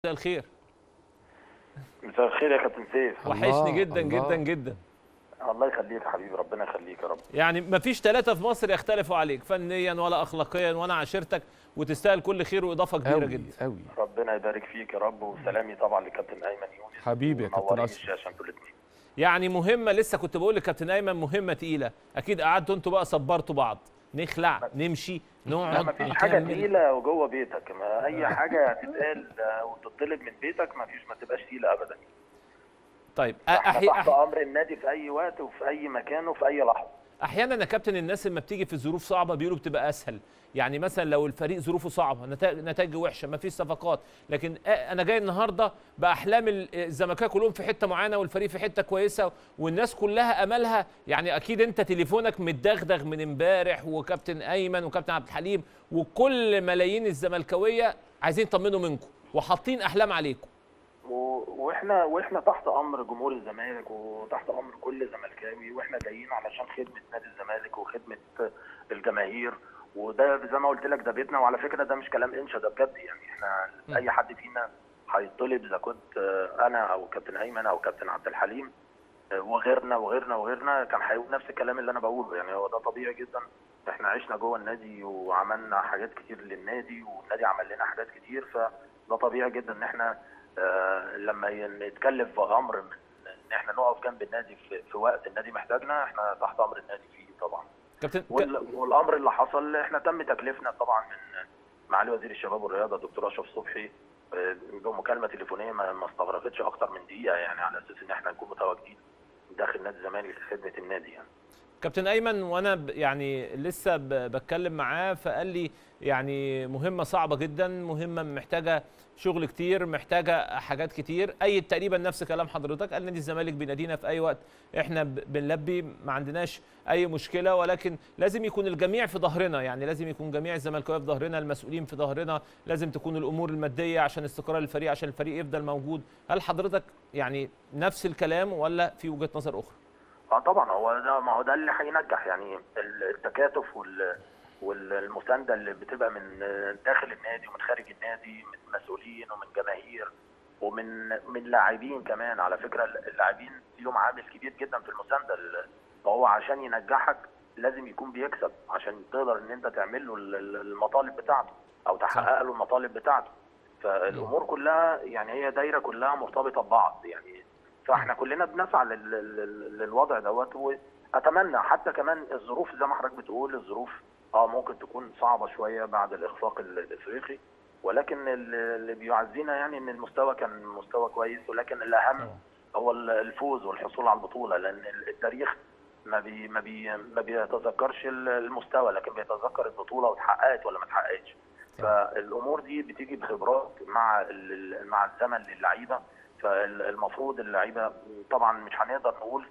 مساء الخير مساء الخير يا كابتن سيف وحشني الله، جدا الله. جدا جدا الله يخليك يا حبيبي ربنا يخليك يا رب يعني ما فيش ثلاثة في مصر يختلفوا عليك فنيا ولا أخلاقيا وأنا عاشرتك وتستاهل كل خير وإضافة كبيرة قوي جدا قوي ربنا يبارك فيك يا رب وسلامي طبعا لكابتن ايمن يونس حبيبي يا كابتن منورين أشرف. الشاشه انتوا الاثنين يعني مهمة لسه كنت بقول لكابتن أيمن مهمة تقيلة أكيد قعدتوا أنتوا بقى صبرتوا بعض نخلع نمشي لا نقعد مفيش حاجه نكمل. تقيله وجوه بيتك ما اي حاجه هتتقال آه، وتطلب من بيتك ما فيش ما تبقاش تقيله ابدا طيب أ- احنا أحي... تحت أحي... امر النادي في اي وقت وفي اي مكان وفي اي لحظه احيانا يا كابتن الناس لما بتيجي في ظروف صعبه بيقولوا بتبقى اسهل يعني مثلا لو الفريق ظروفه صعبه نتائج نتائج وحشه ما فيش صفقات لكن آه، انا جاي النهارده باحلام ال- الزملكاويه كلهم في حته معينه والفريق في حته كويسه والناس كلها املها يعني اكيد انت تليفونك متدغدغ من امبارح وكابتن ايمن وكابتن عبد الحليم وكل ملايين الزملكاويه عايزين يطمنوا منكم وحاطين احلام عليكم و- واحنا واحنا تحت امر جمهور الزمالك وتحت امر كل زملكاوي واحنا جايين علشان خدمه نادي الزمالك وخدمه الجماهير وده زي ما قلت لك ده بيتنا وعلى فكره ده مش كلام انشا ده بجد يعني احنا م. اي حد فينا هيطلب اذا كنت آه، انا او كابتن ايمن او كابتن عبد الحليم آه، وغيرنا وغيرنا وغيرنا كان هيقول نفس الكلام اللي انا بقوله يعني هو ده طبيعي جدا احنا عشنا جوه النادي وعملنا حاجات كتير للنادي والنادي عمل لنا حاجات كتير فده طبيعي جدا ان احنا آه، لما ي- نتكلف في امر من ان احنا نقف جنب النادي في, في وقت النادي محتاجنا احنا تحت امر النادي فيه طبعا كابتن ك... وال- والامر اللي حصل احنا تم تكليفنا طبعا من معالي وزير الشباب والرياضه الدكتور اشرف صبحي آه، بمكالمه تليفونيه ما ما استغرقتش اكتر من دقيقه يعني على اساس ان احنا نكون متواجدين داخل نادي الزمالك لخدمه النادي يعني كابتن ايمن وانا ب- يعني لسه ب- بتكلم معاه فقال لي يعني مهمه صعبه جدا مهمه محتاجه شغل كتير محتاجه حاجات كتير اي تقريبا نفس كلام حضرتك قال نادي الزمالك بينادينا في اي وقت احنا ب- بنلبي ما عندناش اي مشكله ولكن لازم يكون الجميع في ظهرنا يعني لازم يكون جميع الزملكاويه في ظهرنا المسؤولين في ظهرنا لازم تكون الامور الماديه عشان استقرار الفريق عشان الفريق يفضل موجود هل حضرتك يعني نفس الكلام ولا في وجهه نظر اخرى اه طبعا هو ده ما هو ده اللي هينجح يعني التكاتف وال والمسانده اللي بتبقى من داخل النادي ومن خارج النادي من مسؤولين ومن جماهير ومن من لاعبين كمان على فكره اللاعبين ليهم عامل كبير جدا في المسانده ال- فهو عشان ينجحك لازم يكون بيكسب عشان تقدر ان انت تعمل له ال- ال- المطالب بتاعته او تحقق له المطالب بتاعته فالامور كلها يعني هي دايره كلها مرتبطه ببعض يعني فاحنا كلنا بنسعى لل- لل- للوضع دوت واتمنى حتى كمان الظروف زي ما حضرتك بتقول الظروف اه ممكن تكون صعبه شويه بعد الاخفاق ال- الافريقي ولكن ال- اللي بيعزينا يعني ان المستوى كان مستوى كويس ولكن الاهم طبعا. هو ال- الفوز والحصول على البطوله لان التاريخ ما بي ما بي ما بيتذكرش ال- المستوى لكن بيتذكر البطوله واتحققت ولا ما اتحققتش فالامور دي بتيجي بخبرات مع ال- مع الزمن للعيبه فالمفروض اللعيبه طبعا مش هنقدر نقول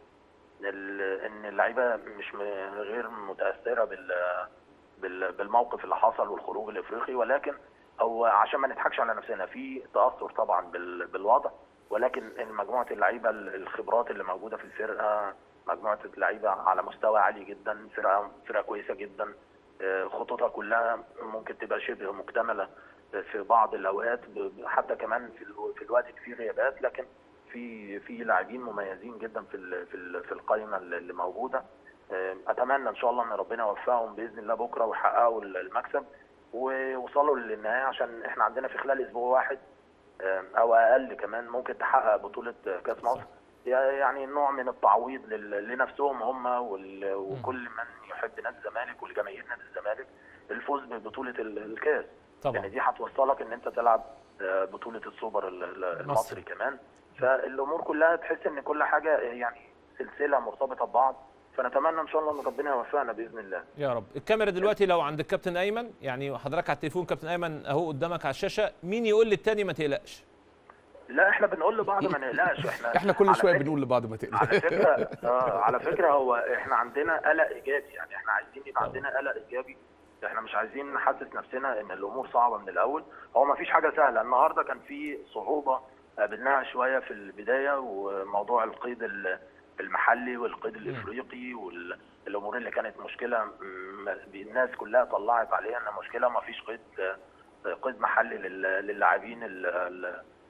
ال- ان اللعيبه مش م- غير متاثره بال بال- بالموقف اللي حصل والخروج الافريقي ولكن هو عشان ما نضحكش على نفسنا في تاثر طبعا بال- بالوضع ولكن مجموعه اللعيبه الخبرات اللي موجوده في الفرقه مجموعه اللعيبه على مستوى عالي جدا فرقه فرقه كويسه جدا آه، خطوطها كلها ممكن تبقى شبه مكتمله في بعض الاوقات ب- حتى كمان في الو- في الوقت في غيابات لكن في في لاعبين مميزين جدا في ال- في ال- في القائمه اللي موجوده آه، اتمنى ان شاء الله ان ربنا يوفقهم باذن الله بكره ويحققوا المكسب ويوصلوا للنهايه عشان احنا عندنا في خلال اسبوع واحد آه، او اقل كمان ممكن تحقق بطوله كاس مصر يعني نوع من التعويض لل- لنفسهم هم وال- وكل من يحب نادي الزمالك ولجماهير نادي الزمالك الفوز ببطوله ال- الكاس طبعا يعني دي هتوصلك ان انت تلعب آه، بطوله السوبر ال- ال- المصري كمان فالامور كلها تحس ان كل حاجه يعني سلسله مرتبطه ببعض فنتمنى ان شاء الله ان ربنا يوفقنا باذن الله يا رب الكاميرا دلوقتي لو عند الكابتن ايمن يعني حضرتك على التليفون كابتن ايمن اهو قدامك على الشاشه مين يقول للتاني ما تقلقش لا احنا بنقول لبعض ما نقلقش احنا احنا كل على شويه فكرة- بنقول لبعض ما على تقلق فكره آه على فكره هو احنا عندنا قلق ايجابي يعني احنا عايزين يبقى عندنا قلق ايجابي احنا مش عايزين نحسس نفسنا ان الامور صعبه من الاول هو ما فيش حاجه سهله النهارده كان في صعوبه قابلناها شويه في البدايه وموضوع القيد ال- المحلي والقيد الافريقي والامور اللي كانت مشكله م- الناس كلها طلعت عليها انها مشكله ما فيش قيد قيد محلي لل- للاعبين ال- ال-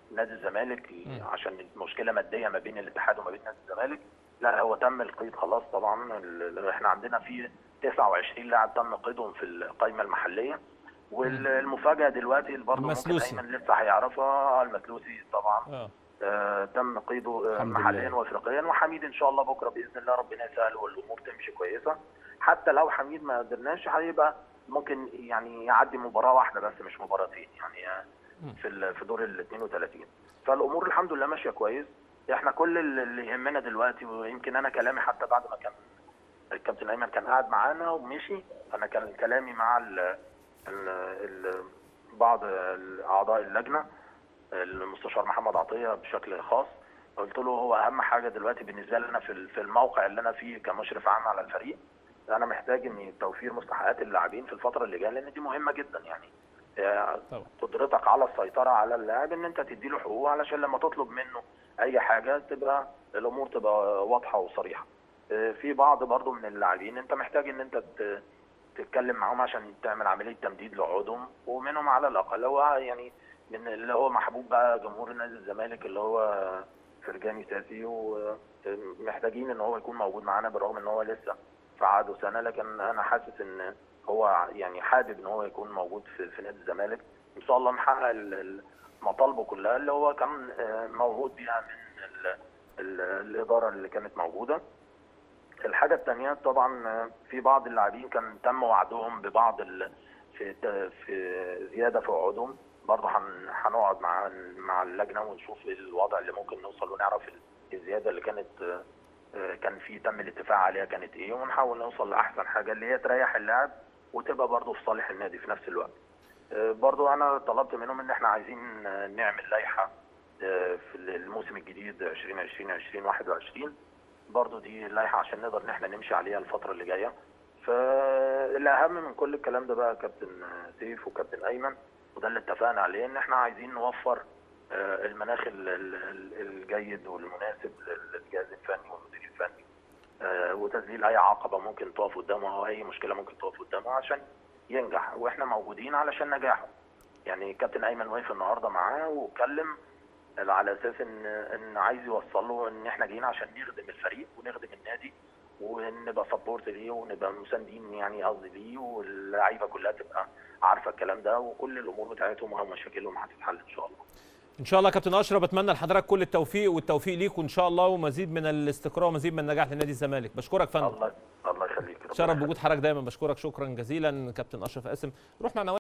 نادي الزمالك عشان المشكله ماديه ما بين الاتحاد وما بين نادي الزمالك لا هو تم القيد خلاص طبعا ال- احنا عندنا في 29 لاعب تم قيدهم في القائمه المحليه والمفاجاه دلوقتي برضه ممكن المسلوسي. ايمن لسه هيعرفها المسلوسي طبعا اه آه، تم قيده آه، الحمد محليا لله. وافريقيا وحميد ان شاء الله بكره باذن الله ربنا يسهل والامور تمشي كويسه حتى لو حميد ما قدرناش هيبقى ممكن يعني يعدي مباراه واحده بس مش مباراتين يعني آه، في ال- في دور ال 32 فالامور الحمد لله ماشيه كويس احنا كل ال- اللي يهمنا دلوقتي ويمكن انا كلامي حتى بعد ما كان الكابتن ايمن كان قاعد معانا ومشي انا كان كلامي مع ال ال ال بعض اعضاء اللجنه المستشار محمد عطيه بشكل خاص قلت له هو اهم حاجه دلوقتي بالنسبه لي انا في ال- في الموقع اللي انا فيه كمشرف عام على الفريق انا محتاج ان توفير مستحقات اللاعبين في الفتره اللي جايه لان دي مهمه جدا يعني آه، طبعا. قدرتك على السيطره على اللاعب ان انت تدي له حقوقه علشان لما تطلب منه اي حاجه تبقى الامور تبقى واضحه وصريحه آه، في بعض برضو من اللاعبين انت محتاج ان انت ت- تتكلم معاهم عشان تعمل عمليه تمديد لعقودهم ومنهم على الاقل هو يعني من اللي هو محبوب بقى جمهور نادي الزمالك اللي هو فرجاني ساسي ومحتاجين ان هو يكون موجود معانا بالرغم ان هو لسه في عقده سنه لكن انا حاسس ان هو يعني حابب ان هو يكون موجود في, في نادي الزمالك ان شاء الله نحقق ال- ال- مطالبه كلها اللي هو كان آه، موعود بيها من ال ال الاداره اللي كانت موجوده الحاجه الثانيه طبعا آه، في بعض اللاعبين كان تم وعدهم ببعض ال في في زياده في وعودهم برضه هن- هنقعد مع مع اللجنه ونشوف الوضع اللي ممكن نوصل ونعرف ال- الزياده اللي كانت آه، آه، كان في تم الاتفاق عليها كانت ايه ونحاول نوصل لاحسن حاجه اللي هي تريح اللاعب وتبقى برضه في صالح النادي في نفس الوقت. آه، برضو انا طلبت منهم ان احنا عايزين آه، نعمل لائحه آه، في الموسم الجديد 2020 2021 برضو دي لائحه عشان نقدر ان احنا نمشي عليها الفتره اللي جايه فالاهم من كل الكلام ده بقى كابتن سيف وكابتن ايمن وده اللي اتفقنا عليه ان احنا عايزين نوفر آه، المناخ ال- ال- ال- الجيد والمناسب للجهاز الفني والمدير الفني آه، وتذليل اي عقبه ممكن تقف قدامه او اي مشكله ممكن تقف قدامه عشان ينجح واحنا موجودين علشان نجاحه يعني كابتن ايمن وقف النهارده معاه واتكلم على اساس ان ان عايز يوصل له ان احنا جايين عشان نخدم الفريق ونخدم النادي ونبقى سبورت ليه ونبقى مساندين يعني قصدي ليه واللعيبه كلها تبقى عارفه الكلام ده وكل الامور بتاعتهم او مشاكلهم هتتحل ان شاء الله. ان شاء الله كابتن اشرف بتمنى لحضرتك كل التوفيق والتوفيق ليك وان شاء الله ومزيد من الاستقرار ومزيد من النجاح لنادي الزمالك بشكرك فندم الله الله يخليك ربنا شرف يخليك. بوجود حضرتك دايما بشكرك شكرا جزيلا كابتن اشرف قاسم روح مع نوال